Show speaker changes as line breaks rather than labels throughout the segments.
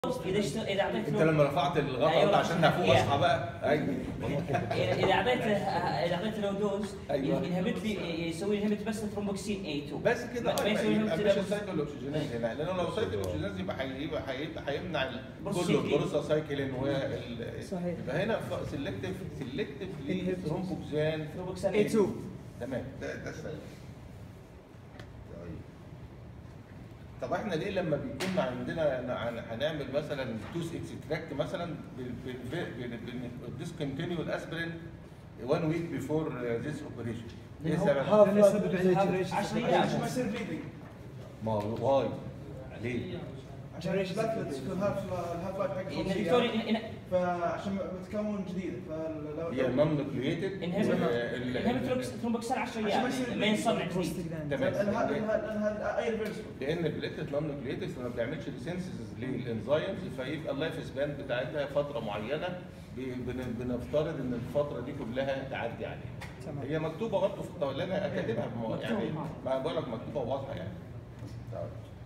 اذا اشت... اذا اعطيت
انت
له
لما رفعت الغطا
أيوة.
قلت عشان افوق
Yeah.
اصحى بقى ايوه
اذا إذا اعطيته اذا اعطيت له دوز
أيوة.
ينهبت لي يسوي لي هبت بس ثرومبوكسين اي 2
بس كده
ما- ما
اه
يسوي
يبقى
لهم
مش
كده.
السايكل اوكسجينيز هنا لانه لو سايكل اوكسجينيز يبقى هيبقى هيبقى هيمنع ال- كله
بروستاجلاند.
البروسا سايكلين وال
صحيح.
يبقى هنا سيلكتيف سيلكتيف
Inhibitors.
ثرومبوكسان
ثرومبوكسان
A2
تمام ده ده السؤال. طيب. طب احنا ليه لما بيكون عندنا هن- هنعمل مثلا توس اكستراكت مثلا بالديسكونتينيو الاسبرين 1 ويك بيفور ذيس اوبريشن ايه
لأنه
السبب؟
هذا
لأنه
يسبب
يسبب
علاج
عشان
عشان
يعرف.
ما يصير بليدنج
ما هو واي ليه؟
عشان البلاتلتس يكون هاف الهاف لايف حقه
إن
خمس
دكتور
أيام.
إن- إن-
فعشان بتكون جديده فلو
هي نون نوكليتد
انهبت ثرومبوكسان 10
عشان ما
ايام
يصير
ما ينصنع جديد
بروستاجلاند
تمام.
لان هذا لان هذا اي ريفرسبل
لان البليتد نون نوكليتد ما بتعملش سينسز للانزيمز فيبقى اللايف سبان بتاعتها فتره معينه ب- بن- بنفترض ان الفتره دي كلها تعدي عليها.
تمام
هي مكتوبه برضه في الطاوله اللي انا كاتبها بمو- يعني
مكتوبة.
ما بقول لك مكتوبه واضحه يعني. طيب.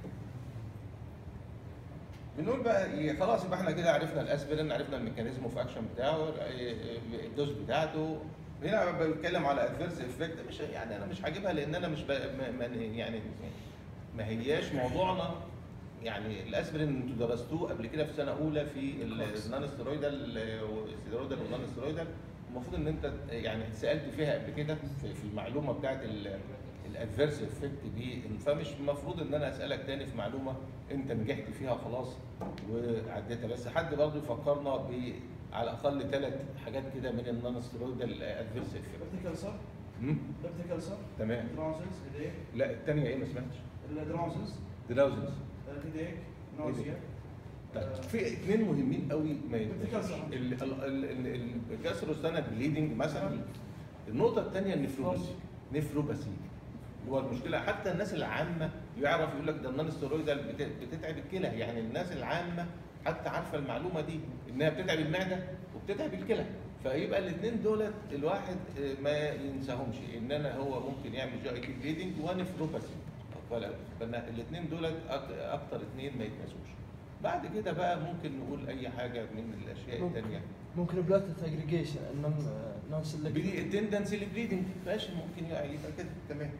بنقول بقى إيه، خلاص يبقى احنا كده عرفنا الاسبرين عرفنا الميكانيزم اوف اكشن بتاعه إيه، إيه، الدوز بتاعته هنا بتكلم على ادفيرس افكت مش يعني انا مش هجيبها لان انا مش ب... ما ما- يعني ما هياش موضوعنا يعني الاسبرين انتوا درستوه قبل كده في سنه اولى في النون ستيرويدال الستيرويدال والنون ستيرويدال المفروض ان انت يعني اتسالت فيها قبل كده في في المعلومه بتاعت الادفيرس افكت دي فمش المفروض ان انا اسالك تاني في معلومه انت نجحت فيها خلاص وعديتها بس حد برضه يفكرنا ب على الاقل ثلاث حاجات كده من النون ستيرويدال ادفيرس افكت
لبتيكال لبتيكال سر
تمام
درونزز هيديك
لا الثانيه ايه ما سمعتش
الدرونزز
دراوزنس
هيديك نوزيا
طيب في اثنين مهمين قوي ما يتنسوش.
صح.
ال- ال- ال- ال- الجاستروستانا بليدنج مثلا النقطه الثانيه النفروباسي نفروباسي اللي هو المشكله حتى الناس العامه يعرف يقول لك ده النون ستيرويدال بت- بتتعب الكلى يعني الناس العامه حتى عارفه المعلومه دي انها بتتعب المعده وبتتعب الكلى فيبقى الاثنين دولت الواحد آه، ما ينساهمش ان انا هو ممكن يعمل جي اي تي بليدنج ونفروباسي الاثنين دولت أك- اكتر اثنين ما يتنسوش بعد كده بقى ممكن نقول اي حاجه من الاشياء
ممكن.
الثانيه
ممكن بلاتت اجريجيشن نون نون سيلكتيف
التندنسي للبليدنج ماشي ممكن يبقى كده تمام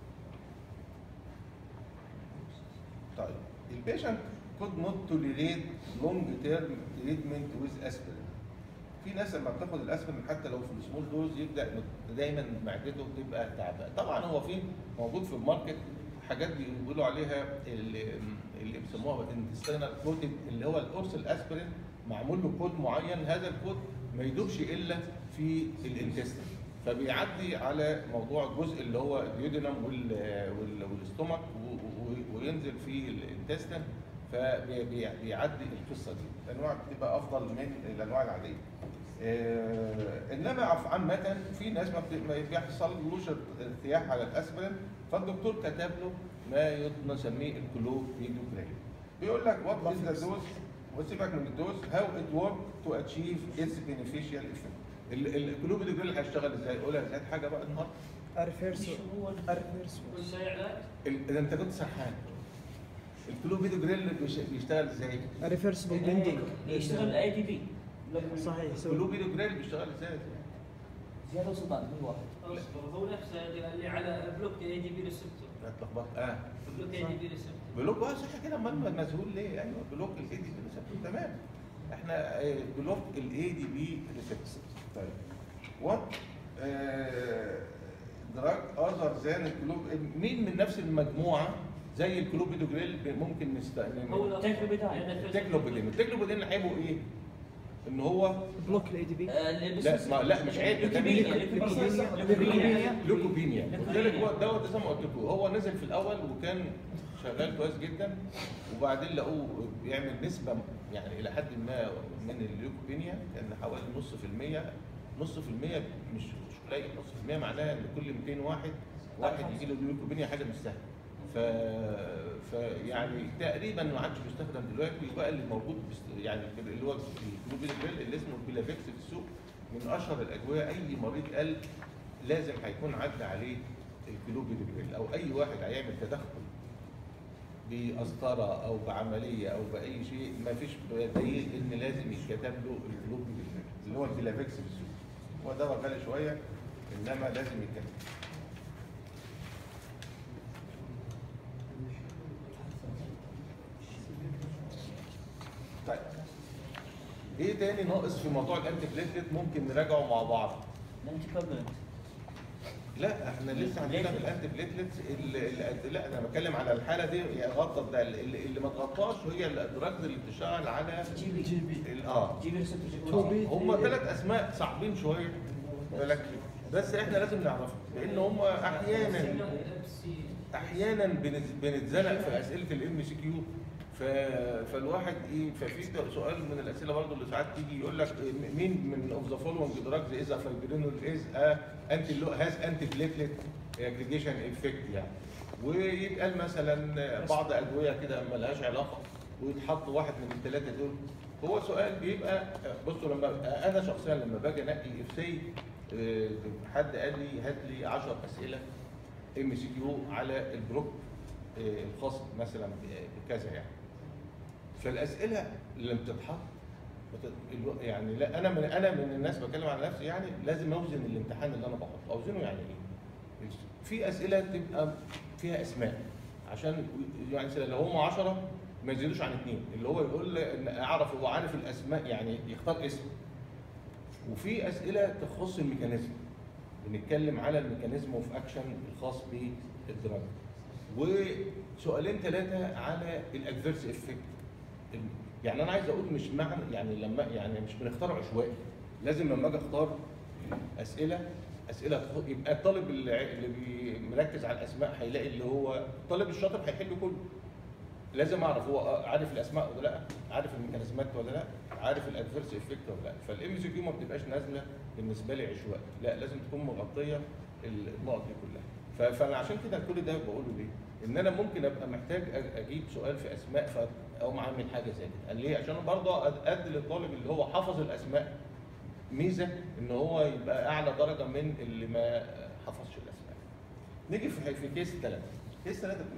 طيب البيشنت could not tolerate long term treatment with aspirin في ناس لما بتاخد الاسبرين حتى لو في السمول دوز يبدا دايما معدته تبقى تعبانه طبعا هو في موجود في الماركت حاجات بيقولوا عليها اللي, اللي بيسموها انتستينال كوتد اللي هو القرص الاسبرين معمول له كود معين هذا الكود ما يدوبش الا في الانتستين فبيعدي على موضوع الجزء اللي هو اليودينم وال وال والاستومك و- و- وينزل في الانتستين فبيعدي القصه دي الانواع بتبقى افضل من الانواع العاديه آه، انما عف- عامه في ناس ما بت- ما بيحصلوش ارتياح على الاسبرين فالدكتور كتب له ما يط- نسميه الكلوبيدوجرام بيقول لك وات از ذا دوز وسيبك من الدوز هاو ات ورك تو اتشيف اتس بينيفيشال افكت الكلوبيدوجرام هيشتغل ازاي؟ قولها زاد حاجه بقى النهارده
ارفيرسو
هو
ارفيرسو
ال- ده انت كنت سرحان الكلوبيدوجريل بيش- بيشتغل ازاي؟
ريفرسبل بندنج
يشتغل اي دي بي
صحيح يسوي
الكلوبيدوجريل بيشتغل ازاي؟
زياده وسلطان كل واحد
اصبر هو نفسه اللي على بلوك اي دي بي ريسبتور
لا اتلخبطت اه
بلوك اي دي بي ريسبتور
بلوك اه صح كده امال مذهول ليه؟ ايوه بلوك الاي دي بي ريسبتور تمام احنا آه، بلوك الاي دي بي ريسبتور طيب وات دراج اذر ذان الكلوب مين من نفس المجموعه زي الكلوبيدوجريل ممكن نستخدم
هو
تكلوبيداين.
التكلوبيدين التكلوبيدين عيبه ايه؟ ان هو
بلوك الاي دي بي
لا ما لا مش عيب ده
ليكوبينيا
ليكوبينيا.
ليكوبينيا
لوكوبينيا قلت لك هو الدواء ده زي ما قلت لكم هو نزل في الاول وكان شغال كويس جدا وبعدين لقوه بيعمل نسبه يعني الى حد ما من الليوكوبينيا كان حوالي نص في المية نص في المية مش مش قليل نص في المية معناها ان كل 200 واحد واحد يجي له ليوكوبينيا حاجه مش سهله ف فيعني تقريبا ما عادش بيستخدم دلوقتي وبقى اللي موجود بس- يعني اللي هو الكلوبيدوجريل اللي اسمه البيلافيكس في السوق من اشهر الادويه اي مريض قلب لازم هيكون عدى عليه الكلوبيدوجريل او اي واحد هيعمل تدخل بقسطره او بعمليه او باي شيء ما فيش دليل ان لازم يتكتب له الفلوب اللي هو الفيلافيكس في السوق هو دواء غالي شويه انما لازم يتكتب طيب ايه تاني ناقص في موضوع الانتي بليتلت ممكن نراجعه مع بعض
الانتي كوجولنت
لا احنا لسه عندنا في الانتي بليتلتس اللي اللي- لا انا بتكلم على الحاله دي هي غطت ده اللي, اللي ما تغطاش هي الدراجز اللي بتشتغل على
جي بي
جي بي
ال- اه
جي بي ريسبتور
تو بي.
هم ثلاث اسماء صعبين شويه بالك بس احنا لازم نعرفهم لان هم احيانا احيانا بنز- بنتزنق في اسئله الام سي كيو فالواحد ايه ففي سؤال من الاسئله برضه اللي ساعات تيجي يقول لك إيه، مين من اوف ذا فولوينج دراجز از فايبرينول از انتي هاز انتي بليتلت اجريجيشن افكت يعني ويتقال مثلا بعض ادويه كده ما لهاش علاقه ويتحط واحد من الثلاثه دول هو سؤال بيبقى بصوا لما انا شخصيا لما باجي انقي اف سي حد قال لي هات لي 10 اسئله ام سي كيو على الجروب آه، الخاص مثلا ب- بكذا يعني فالاسئله اللي بتتحط بت- الو- يعني لا انا من انا من الناس بتكلم عن نفسي يعني لازم اوزن الامتحان اللي انا بحطه اوزنه يعني ايه في اسئله تبقى فيها اسماء عشان يعني مثلا لو هم 10 ما يزيدوش عن اثنين اللي هو يقول لي ان اعرف هو عارف الاسماء يعني يختار اسم وفي اسئله تخص الميكانيزم بنتكلم على الميكانيزم اوف اكشن الخاص بالدراج وسؤالين ثلاثه على الادفيرس افكت يعني انا عايز اقول مش معنى يعني لما يعني مش بنختار عشوائي لازم لما اجي اختار اسئله اسئله تخ- يبقى الطالب اللي اللي بي- مركز على الاسماء هيلاقي اللي هو الطالب الشاطر هيحل كله لازم اعرف هو عارف الاسماء ولا لا عارف الميكانيزمات ولا لا عارف الادفيرس افكت ولا لا فالام سي كيو ما بتبقاش نازله بالنسبه لي عشوائي لا لازم تكون مغطيه النقط دي كلها ف- فانا عشان كده كل ده بقوله ليه ان انا ممكن ابقى محتاج أ- اجيب سؤال في اسماء فاقوم عامل حاجه زي كده قال ليه عشان برضه أد- ادي للطالب اللي هو حفظ الاسماء ميزه ان هو يبقى اعلى درجه من اللي ما حفظش الاسماء نيجي في في كيس ثلاثه كيس ثلاثه بتقول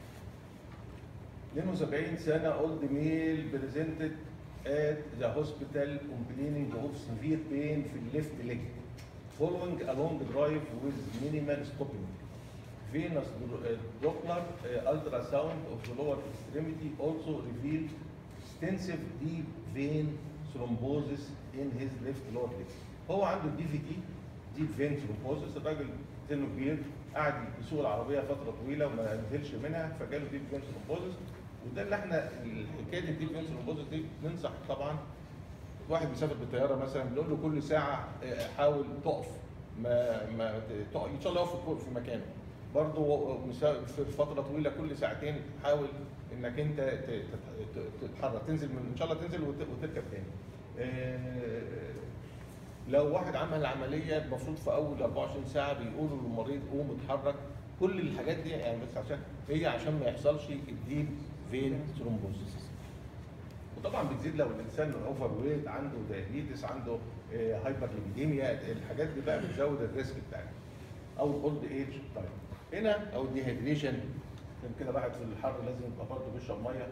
ايه 72 سنه اولد ميل بريزنتد at the hospital complaining of severe pain في الليفت leg following a long drive with minimal stopping venous doppler uh, ultrasound of the lower extremity also revealed extensive deep vein thrombosis in his left lower leg هو عنده دي في تي ديب فين thrombosis الراجل سنه كبير قعد يسوق العربيه فتره طويله وما نزلش منها فجاله ديب فين thrombosis وده اللي احنا الحكايه الديب فين thrombosis دي بننصح طبعا واحد بيسافر بالطياره مثلا بنقول له كل ساعه اه، حاول تقف ما ما ت- تقف ان شاء الله يقف في- في مكانه برضه مسا- في فتره طويله كل ساعتين حاول انك انت ت- ت- ت- تتحرك تنزل من ان شاء الله تنزل وت- وتركب تاني اه، لو واحد عمل عمليه المفروض في اول 24 ساعه بيقولوا للمريض قوم اتحرك كل الحاجات دي يعني بس عشان هي عشان ما يحصلش الديب فين ثرومبوزيس وطبعا بتزيد لو الانسان اوفر ويت عنده دايابيتس عنده هايبر ليبيديميا الحاجات دي بقى بتزود الريسك بتاعك او الاولد ايج طيب هنا او الديهيدريشن يمكن كده واحد في الحر لازم يبقى برضه بيشرب ميه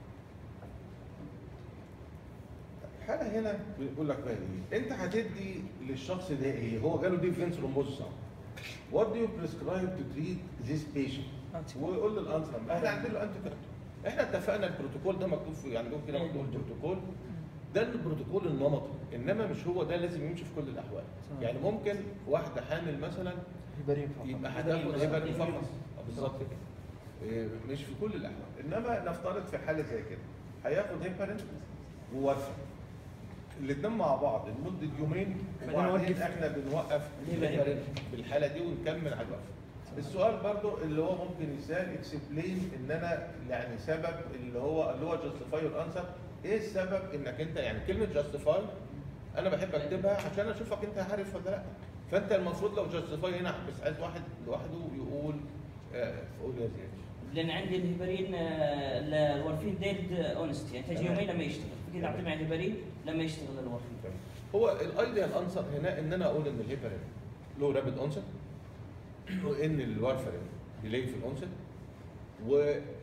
الحاله هنا بيقول لك بقى ايه انت هتدي للشخص ده ايه هو جاله ديب فين ثرومبوزس وات دو يو بريسكرايب تو تريت ذيس بيشنت ويقول للانسر احنا عندنا انتي احنا اتفقنا البروتوكول ده مكتوب في عندهم كده مكتوب البروتوكول ده البروتوكول النمطي انما مش هو ده لازم يمشي في كل الاحوال
تمام.
يعني ممكن واحده حامل مثلا
هيبرين فقط
يبقى هتاخد هيبرين فقط آه، بالظبط كده إيه، مش في كل الاحوال انما نفترض في حاله زي كده هياخد هيبرين وورفين الاثنين مع بعض لمده يومين
بعدين
وبعدين
نوقف.
احنا بنوقف
الهيبرين.
الهيبرين بالحاله دي ونكمل على الوقف السؤال برضو اللي هو ممكن يسال اكسبلين ان انا يعني سبب اللي هو اللي هو جاستيفاي الانسر ايه السبب انك انت يعني كلمه جاستيفاي انا بحب اكتبها عشان اشوفك انت عارف ولا لا فانت المفروض لو جاستيفاي هنا بس عايز واحد لوحده يقول آه قول يا زياد
لان عندي الهيبرين آه، الورفين ديد اونست يعني تجي
تمام.
يومين لما يشتغل كذا اعطيه مع الهيبرين لما يشتغل الورفين
هو الايديال انسر هنا ان انا اقول ان الهيبرين له رابد اونست وان الوارفرين ديلي في الاونست و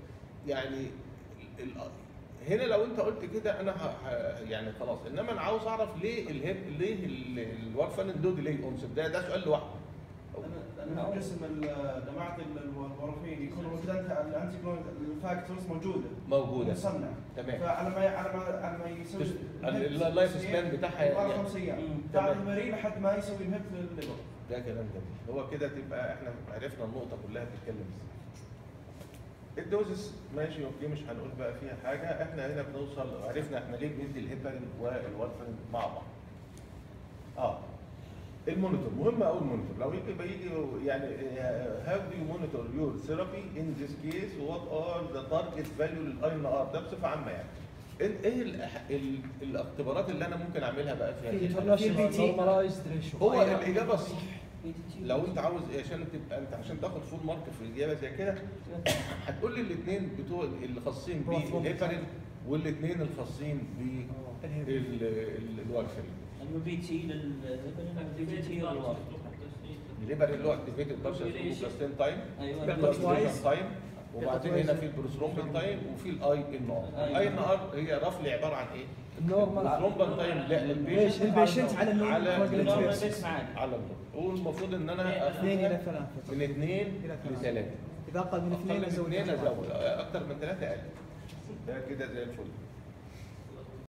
يعني ال- ال- هنا لو انت قلت كده انا ه- ه- يعني خلاص انما انا عاوز اعرف ليه الهيب ليه ال- الورفان دو ديلي اونست ده ده سؤال لوحده
لان لان جسم ال- جماعه ال- الورفين يكون وجدانها الانتي الفاكتورز موجوده
موجوده
مصنع
تمام
فعلى ما على ما على ما يسوي
تس- ال- اللايف سبان بتاعها
يبقى
يعني-
خمس ايام
مم.
بعد
تمام.
المريء لحد ما يسوي الهب للليفر
ده كلام جميل هو كده تبقى احنا عرفنا النقطه كلها بتتكلم ازاي الدوزس ماشي اوكي مش هنقول بقى فيها حاجه احنا هنا بنوصل عرفنا احنا ليه بندي الهيبرين والورفرين مع بعض اه المونيتور مهم قوي المونيتور لو يجي بقى يجي يعني هاو دو يو مونيتور يور ثيرابي ان ذيس كيس وات ار ذا تارجت فاليو للاي ان ار ده بصفه عامه يعني إيه- ايه ال- ال- الاختبارات اللي انا ممكن اعملها بقى فيها
في
دي؟
انترناشونال نورماليزد ريشيو
هو الاجابه الصح لو انت عاوز ايه عشان تبقى انت عشان تاخد فول مارك في الاجابه زي كده هتقول لي الاثنين بتوع اللي خاصين بالهيبرين والاثنين الخاصين بالوالفرين
البي تي للبي تي للورفين
الهيبرين اللي هو اكتيفيتد بارشل بلاستين تايم
ايوه
Twice.
تايم وبعدين هنا في البروثرومبين تايم وفي الاي ان ار الاي ان ار هي رفلي عباره عن ايه؟
النورمال
البروثرومبين تايم لا
ليش البيشنت على النورمال
على
كواجوليت
النورمال
ريت.
بس معاك
على النور والمفروض ان انا
اثنين الى
اخدها
ثلاثه
من اثنين
إلى ثلاثة.
لثلاثه
اذا اقل من
اقل
اثنين
من
ازود
اثنين ازود اكتر من ثلاثه اقل ده كده زي الفل